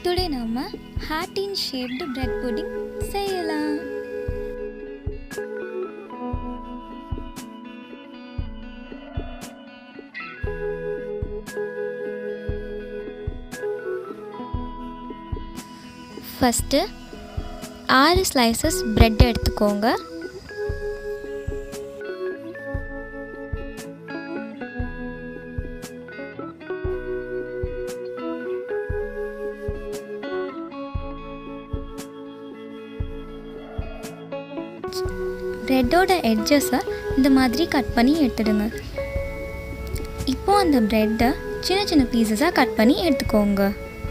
today நாம ஹார்டின் shaped bread pudding செய்யலாம் ஃபஸ்ட்டு ஆறு ஸ்லைசஸ் பிரெட் எடுத்துக்கோங்க ப்ரெட்டோட எட்ஜஸை இந்த மாதிரி கட் பண்ணி எடுத்துடுங்க இப்போ அந்த ப்ரெட்டை சின்ன சின்ன பீசஸாக கட் பண்ணி எடுத்துக்கோங்க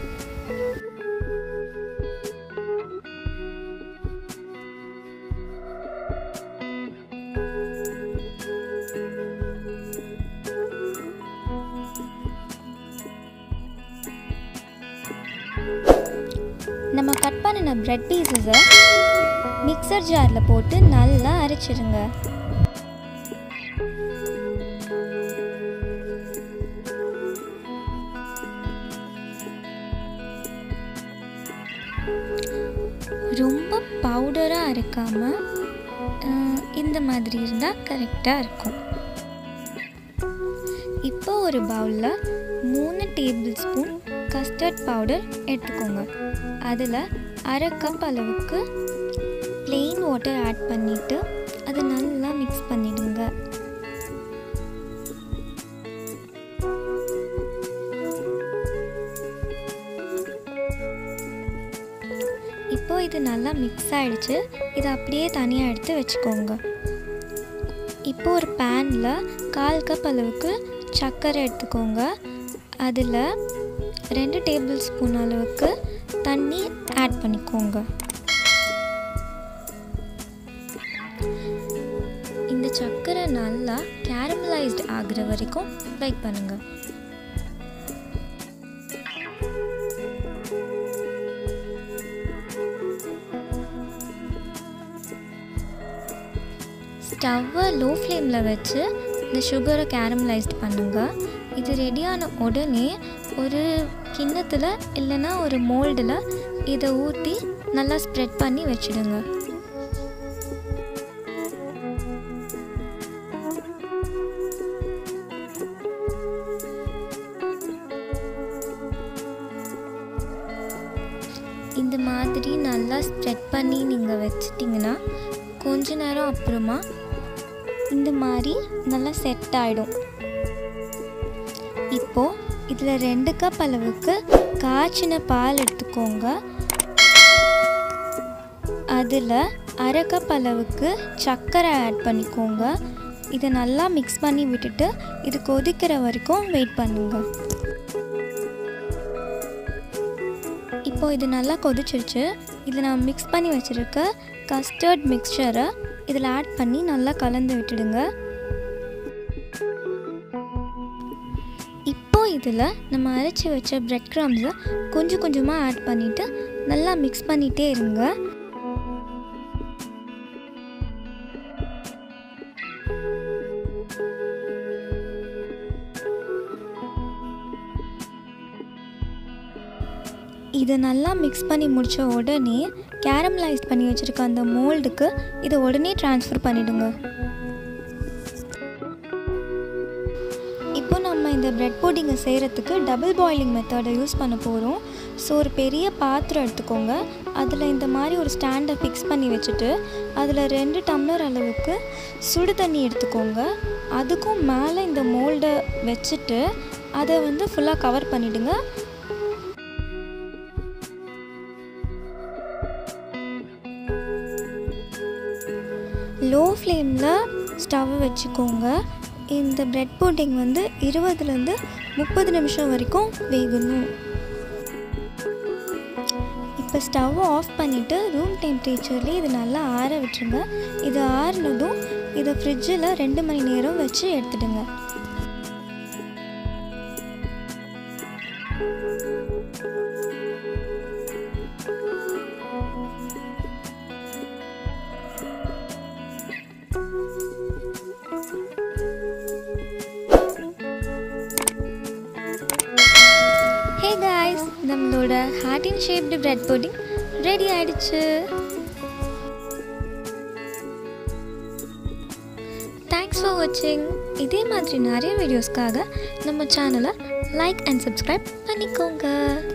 நம்ம கட் பண்ணின ப்ரெட் பீசஸை மிக்சர் ஜாரில் போட்டு நல்லா அரைச்சிடுங்க ரொம்ப பவுடராக அரைக்காமல் இந்த மாதிரி இருந்தால் கரெக்டாக இருக்கும் இப்போ ஒரு பவுலில் மூணு டேபிள் ஸ்பூன் கஸ்டர்ட் பவுடர் எடுத்துக்கோங்க அதில் அரை கப் அளவுக்கு ப்ளெயின் வாட்டர் ஆட் பண்ணிவிட்டு அதை நல்லா மிக்ஸ் பண்ணிடுங்க இப்போ இது நல்லா மிக்ஸ் ஆகிடுச்சு இதை அப்படியே தனியாக எடுத்து வச்சுக்கோங்க இப்போ ஒரு பேனில் கால் கப் அளவுக்கு சர்க்கரை எடுத்துக்கோங்க அதில் ரெண்டு டேபிள் ஸ்பூன் அளவுக்கு தண்ணி ஆட் பண்ணிக்கோங்க இந்த சர்க்கரை நல்லா கேரமலைஸ்ட் ஆகுற வரைக்கும் வெயிட் பண்ணுங்க ஸ்டவ்வை லோ ஃப்ளேமில் வச்சு இந்த சுகரை கேரமலைஸ்ட் பண்ணுங்க இது ரெடியான உடனே ஒரு கிண்ணத்தில் இல்லைன்னா ஒரு மோல்டில் இதை ஊற்றி நல்லா ஸ்ப்ரெட் பண்ணி வச்சுடுங்க இந்த மாதிரி நல்லா ஸ்ப்ரெட் பண்ணி நீங்கள் வச்சிட்டிங்கன்னா கொஞ்ச நேரம் அப்புறமா இந்த மாதிரி நல்லா செட் ஆகிடும் இப்போது இதில் ரெண்டு கப் அளவுக்கு காய்ச்சின பால் எடுத்துக்கோங்க அதில் அரை கப் அளவுக்கு சர்க்கரை ஆட் பண்ணிக்கோங்க இதை நல்லா மிக்ஸ் பண்ணி விட்டுட்டு இது கொதிக்கிற வரைக்கும் வெயிட் பண்ணுங்கள் இப்போ இது நல்லா கொதிச்சிருச்சு இதில் நான் மிக்ஸ் பண்ணி வச்சுருக்க கஸ்டர்ட் மிக்சரை இதில் ஆட் பண்ணி நல்லா கலந்து விட்டுடுங்க இப்போ இதில் நம்ம அரைச்சி வச்ச பிரெட் க்ரம்ஸை கொஞ்சம் கொஞ்சமாக ஆட் பண்ணிவிட்டு நல்லா மிக்ஸ் பண்ணிகிட்டே இருங்க இதை நல்லா மிக்ஸ் பண்ணி முடித்த உடனே கேரமலைஸ் பண்ணி வச்சுருக்க அந்த மோல்டுக்கு இதை உடனே ட்ரான்ஸ்ஃபர் பண்ணிவிடுங்க இப்போ நம்ம இந்த பிரெட் புட்டிங்கை செய்கிறதுக்கு டபுள் பாயிலிங் மெத்தடை யூஸ் பண்ண போகிறோம் ஸோ ஒரு பெரிய பாத்திரம் எடுத்துக்கோங்க அதில் இந்த மாதிரி ஒரு ஸ்டாண்டை ஃபிக்ஸ் பண்ணி வச்சுட்டு அதில் ரெண்டு டம்ளர் அளவுக்கு சுடு தண்ணி எடுத்துக்கோங்க அதுக்கும் மேலே இந்த மோல்டை வச்சுட்டு அதை வந்து ஃபுல்லாக கவர் பண்ணிவிடுங்க லோ ஃப்ளேமில் ஸ்டவ் வச்சுக்கோங்க இந்த பிரெட் புட்டிங் வந்து இருபதுலேருந்து முப்பது நிமிஷம் வரைக்கும் வேகணும் இப்போ ஸ்டவ் ஆஃப் பண்ணிவிட்டு ரூம் டெம்பரேச்சர்லேயே இது நல்லா ஆற விட்டுருங்க இது ஆறினதும் இதை ஃப்ரிட்ஜில் ரெண்டு மணி நேரம் வச்சு எடுத்துடுங்க ஹே காய்ஸ் நம்மளோட ஹார்டின் ஷேப்டு பிரெட் புட்டிங் ரெடி ஆயிடுச்சு தேங்க்ஸ் ஃபார் வாட்சிங் இதே மாதிரி நிறைய வீடியோஸ்க்காக நம்ம சேனலை லைக் அண்ட் சப்ஸ்கிரைப் பண்ணிக்கோங்க